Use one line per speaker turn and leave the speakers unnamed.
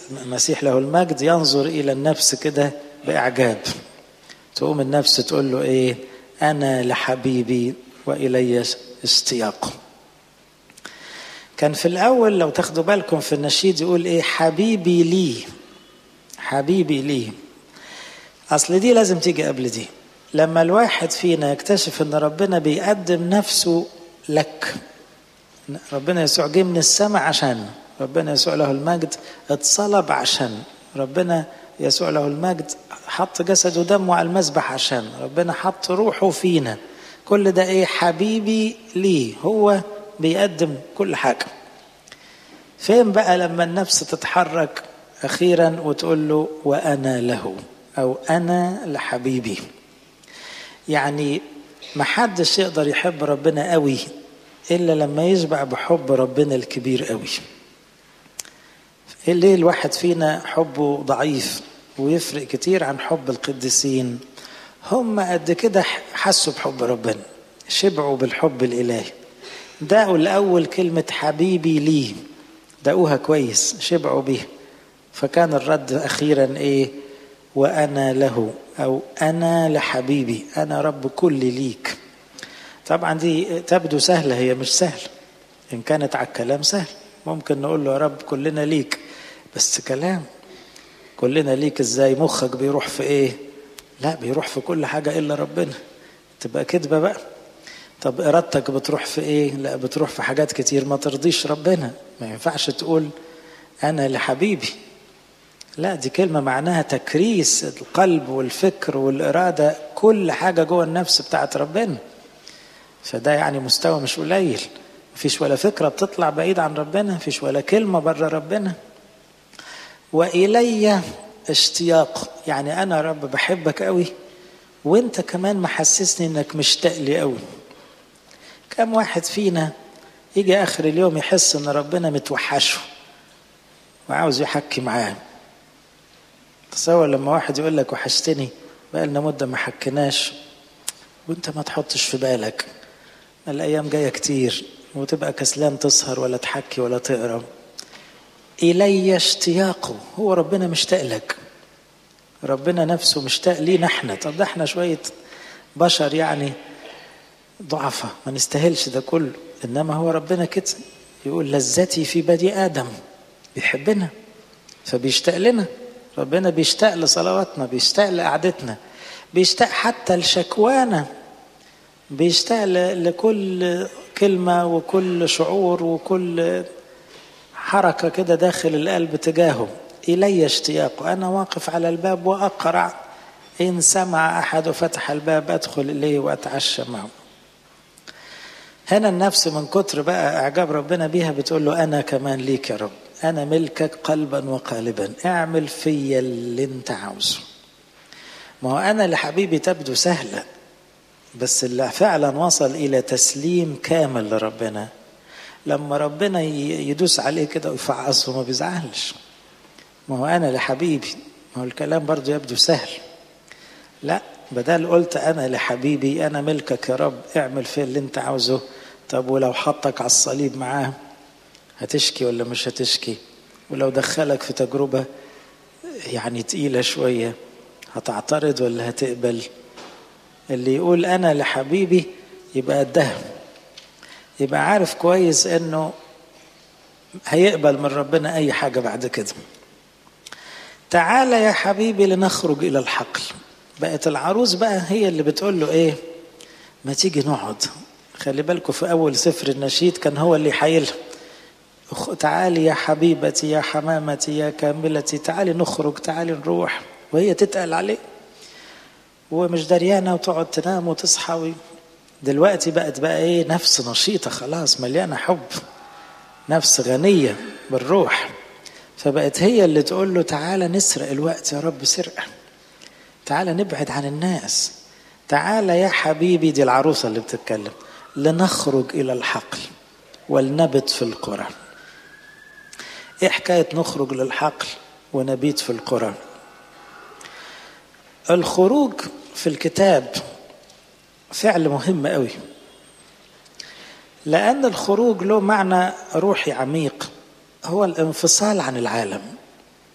المسيح له المجد ينظر إلى النفس كده بإعجاب تقوم النفس تقول له إيه أنا لحبيبي وإلي اشتياق كان في الأول لو تاخدوا بالكم في النشيد يقول إيه حبيبي لي حبيبي لي أصل دي لازم تيجي قبل دي لما الواحد فينا يكتشف ان ربنا بيقدم نفسه لك ربنا يسوع جه من السماء عشان ربنا يسوع له المجد اتصلب عشان ربنا يسوع له المجد حط جسده ودمه على المذبح عشان ربنا حط روحه فينا كل ده ايه حبيبي ليه هو بيقدم كل حاجة فين بقى لما النفس تتحرك أخيرا وتقول له وأنا له أو أنا لحبيبي يعني ما حدش يقدر يحب ربنا قوي إلا لما يشبع بحب ربنا الكبير قوي ليه الواحد فينا حبه ضعيف ويفرق كتير عن حب القديسين هم قد كده حسوا بحب ربنا شبعوا بالحب الإلهي دقوا الأول كلمة حبيبي لي دقوها كويس شبعوا بيها فكان الرد أخيرا إيه وأنا له أو أنا لحبيبي أنا رب كل ليك طبعا دي تبدو سهلة هي مش سهلة إن كانت على الكلام سهل ممكن نقول له يا رب كلنا ليك بس كلام كلنا ليك ازاي مخك بيروح في ايه لا بيروح في كل حاجة إلا ربنا تبقى كذبة بقى طب إرادتك بتروح في إيه لا بتروح في حاجات كتير ما ترضيش ربنا ما ينفعش تقول أنا لحبيبي لا دي كلمة معناها تكريس القلب والفكر والإرادة كل حاجة جوه النفس بتاعت ربنا فده يعني مستوى مش قليل مفيش ولا فكرة بتطلع بعيد عن ربنا مفيش ولا كلمة بره ربنا وإلي اشتياق يعني أنا رب بحبك قوي وانت كمان محسسني انك مشتاق لي قوي كم واحد فينا يجي اخر اليوم يحس ان ربنا متوحشه وعاوز يحكي معاه تصور لما واحد يقول لك وحشتني بقالنا مده ما حكيناش وانت ما تحطش في بالك الايام جايه كتير وتبقى كسلان تسهر ولا تحكي ولا تقرا الي اشتياقه هو ربنا مشتاق لك ربنا نفسه مشتاق لينا احنا طب ده احنا شويه بشر يعني ضعفة ما نستاهلش ده كله انما هو ربنا كده يقول لذتي في بدي ادم بيحبنا فبيشتاق لنا ربنا بيشتاق لصلواتنا بيشتاق لقعدتنا بيشتاق حتى لشكوانا بيشتاق لكل كلمة وكل شعور وكل حركة كده داخل القلب تجاهه إلي اشتياق أنا واقف على الباب وأقرع إن سمع أحد فتح الباب أدخل إليه وأتعشى معه هنا النفس من كتر بقى إعجاب ربنا بيها بتقول له أنا كمان ليك يا رب أنا ملكك قلبا وقالبا اعمل فيا اللي أنت عاوزه ما هو أنا لحبيبي تبدو سهلة بس اللي فعلا وصل إلى تسليم كامل لربنا لما ربنا يدوس عليه كده ويفعصه ما بيزعلش ما هو أنا لحبيبي ما هو الكلام برضو يبدو سهل لا بدل قلت أنا لحبيبي أنا ملكك يا رب اعمل فيه اللي أنت عاوزه طب ولو حطك على الصليب معاه هتشكي ولا مش هتشكي ولو دخلك في تجربة يعني تقيلة شوية هتعترض ولا هتقبل اللي يقول أنا لحبيبي يبقى قدها يبقى عارف كويس انه هيقبل من ربنا اي حاجه بعد كده تعال يا حبيبي لنخرج الى الحقل بقت العروس بقى هي اللي بتقول له ايه ما تيجي نقعد خلي بالكم في اول سفر النشيد كان هو اللي حايلها تعالي يا حبيبتي يا حمامتي يا كاملتي تعالي نخرج تعالي نروح وهي تتقل عليه ومش دريانه وتقعد تنام وتصحى و... دلوقتي بقت بقى ايه نفس نشيطه خلاص مليانه حب نفس غنيه بالروح فبقت هي اللي تقول له تعالى نسرق الوقت يا رب سرقه تعالى نبعد عن الناس تعالى يا حبيبي دي العروسه اللي بتتكلم لنخرج الى الحقل ولنبت في القرى ايه حكايه نخرج للحقل ونبيت في القرى الخروج في الكتاب فعل مهم قوي لأن الخروج له معنى روحي عميق هو الانفصال عن العالم